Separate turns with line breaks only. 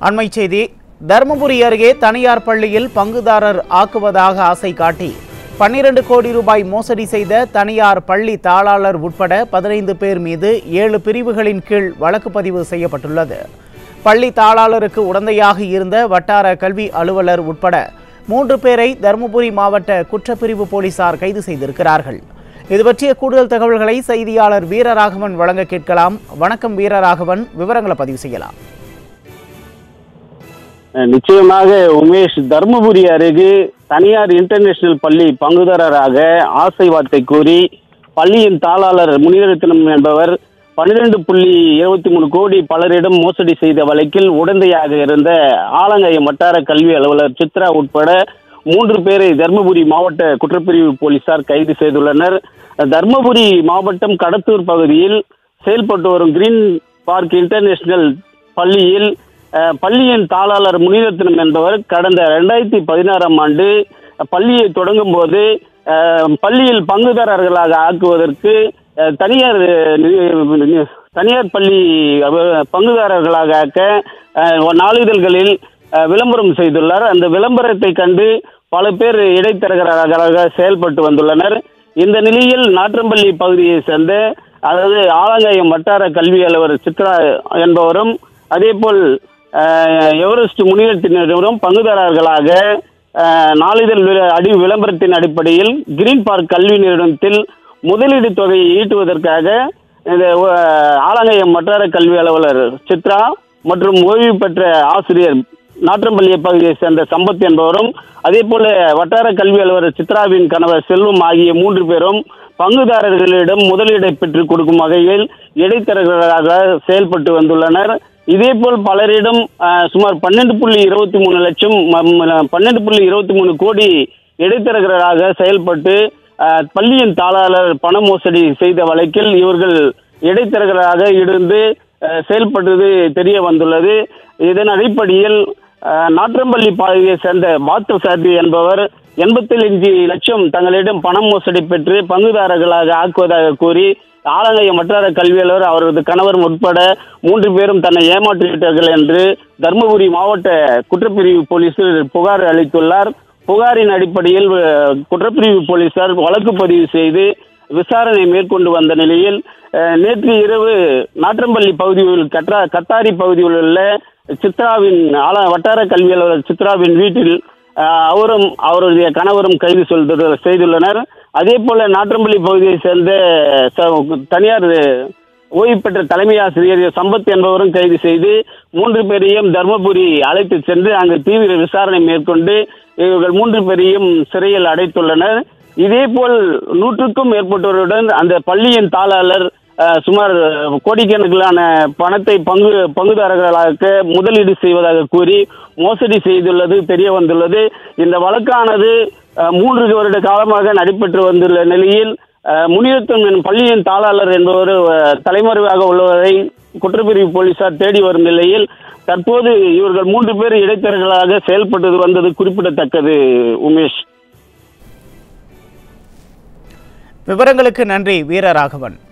அண்மை செய்தி தருமபுரி அருகே தனியார் பள்ளியில் பங்குதாரர் ஆக்குவதாக ஆசை காட்டி பன்னிரண்டு கோடி ரூபாய் மோசடி செய்த தனியார் பள்ளி தாளாளர் உட்பட பதினைந்து பேர் மீது ஏழு பிரிவுகளின் கீழ் வழக்கு பதிவு செய்யப்பட்டுள்ளது பள்ளி தாளாளருக்கு உடந்தையாக இருந்த வட்டார கல்வி அலுவலர் உட்பட மூன்று பேரை தருமபுரி மாவட்ட குற்றப்பிரிவு போலீசார் கைது செய்திருக்கிறார்கள் இது பற்றிய கூடுதல் தகவல்களை செய்தியாளர் வீரராகவன் வழங்க கேட்கலாம் வணக்கம் வீரராகவன் விவரங்களை பதிவு செய்யலாம்
நிச்சயமாக உமேஷ் தர்மபுரி அருகே தனியார் இன்டர்நேஷனல் பள்ளி பங்குதாரராக ஆசை வார்த்தை கூறி பள்ளியின் தாளாளர் முனிரத்னம் என்பவர் பன்னிரண்டு புள்ளி இருபத்தி மூணு கோடி பலரிடம் மோசடி செய்த வழக்கில் உடந்தையாக இருந்த ஆலங்காயம் வட்டார கல்வி அலுவலர் சித்ரா உட்பட மூன்று பேரை தர்மபுரி மாவட்ட குற்றப்பிரிவு போலீசார் கைது செய்துள்ளனர் தர்மபுரி மாவட்டம் கடத்தூர் பகுதியில் செயல்பட்டு வரும் கிரீன் பார்க் இன்டர்நேஷனல் பள்ளியில் அஹ், பள்ளியின் தாளாளர் முனிரத்னம் என்பவர் கடந்த ரெண்டாயிரத்தி பதினாறாம் ஆண்டு பள்ளியை தொடங்கும் போது அஹ், பள்ளியில் பங்குதாரர்களாக ஆக்குவதற்கு அஹ், தனியார் அஹ், நி- நி- தனியார் பள்ளி அஹ், பங்குதாரர்களாக ஆக்க அஹ், நாளிதழ்களில் அஹ், விளம்பரம் செய்துள்ளார் அந்த விளம்பரத்தை கண்டு பல பேர் இடைத்தரகர்களாக செயல்பட்டு வந்துள்ளனர் இந்த நிலையில் நாற்றம்பள்ளி பகுதியை சேர்ந்த அதாவது ஆலங்காயம் வட்டார கல்வி அலுவலர் சித்ரா என்பவரும் அதேபோல் அஹ், எவரெஸ்ட் முனியத்தினரும் பங்குதாரர்களாக அஹ், நாளிதழ் வி- அடி விளம்பரத்தின் அடிப்படையில் கிரீன் பார்க் கல்வி நிறுவனத்தில் முதலீடு தொகையை ஈட்டுவதற்காக இந்த அஹ், ஆலங்காயம் வட்டார கல்வி அலுவலர் சித்ரா மற்றும் ஓய்வு பெற்ற ஆசிரியர் நாற்றம்பள்ளி பகுதியை சேர்ந்த சம்பத் என்பவரும் அதே போல வட்டார கல்வி அலுவலர் சித்ராவின் கணவர் செல்வம் ஆகிய மூன்று பேரும் பங்குதாரர்களிடம் முதலீடை பெற்றுக் கொடுக்கும் வகையில் இடைத்தரகர்களாக செயல்பட்டு வந்துள்ளனர் இதேபோல் பலரிடம் அஹ், சுமார் பன்னெண்டு புள்ளி இருபத்தி மூணு லட்சம் பன்னெண்டு புள்ளி இருபத்தி மூணு கோடி இடைத்தரகர்களாக செயல்பட்டு அஹ், பள்ளியின் தாளாளர் பண மோசடி செய்த வழக்கில் இவர்கள் இடைத்தரகராக இருந்து அஹ், செயல்பட்டது தெரிய வந்துள்ளது இதன் அடிப்படையில் அஹ், நாற்றம்பள்ளி பகுதியை சேர்ந்த பாத்து சாத்தி என்பவர் எண்பத்தி லட்சம் தங்களிடம் பணம் மோசடி பெற்று பங்குதாரர்களாக ஆக்குவதாக கூறி ஆலங்காயம் வட்டார கல்வியாளர் அவரது கணவர் உட்பட மூன்று பேரும் தன்னை ஏமாற்றிவிட்டார்கள் என்று தருமபுரி மாவட்ட குற்றப்பிரிவு போலீசில் புகார் அளித்துள்ளார் புகாரின் அடிப்படையில் அஹ், குற்றப்பிரிவு போலீசார் வழக்கு பதிவு செய்து விசாரணை மேற்கொண்டு வந்த நிலையில் அஹ், நேற்று இரவு நாற்றம்பள்ளி பகுதியில் கட்டா கத்தாரி பகுதியில் உள்ள சித்ராவின் ஆல வட்டார கல்வி அலுவலர் சித்ராவின் வீட்டில் அஹ், அவரும் அவருடைய கணவரும் கைது சொல்து செய்துள்ளனர் அதே போல நாற்றம்பள்ளி பகுதியை சேர்ந்த ச- தனியார் ஓய்வு பெற்ற தலைமை ஆசிரியர் சம்பத் என்பவரும் கைது செய்து மூன்று பேரையும் தர்மபுரி அழைத்து சென்று அங்கு தீவிர விசாரணை மேற்கொண்டு இவர்கள் மூன்று பேரையும் சிறையில் அடைத்துள்ளனர் இதேபோல் நூற்றுக்கும் மேற்பட்டோருடன் அந்த பள்ளியின் தாளாளர் அஹ், சுமார் கோடிக்கணக்கிலான பணத்தை பங்கு பங்குதாரர்களாக முதலீடு செய்வதாக கூறி மோசடி செய்துள்ளது தெரிய வந்துள்ளது இந்த வழக்கானது அஹ், மூன்று வருட காலமாக நடைபெற்று வந்துள்ள நிலையில் அஹ், முனிரத்தன் எனும் பள்ளியின் தாளாளர் என்பவர் அஹ், தலைமறைவாக உள்ளவரை குற்றப்பிரிவு போலீசார் தேடி வரும் நிலையில் தற்போது இவர்கள் மூன்று பேர் இடைத்தரகர்களாக செயல்பட்டு வந்தது குறிப்பிடத்தக்கது உமேஷ்
விவரங்களுக்கு நன்றி வீரராகவன்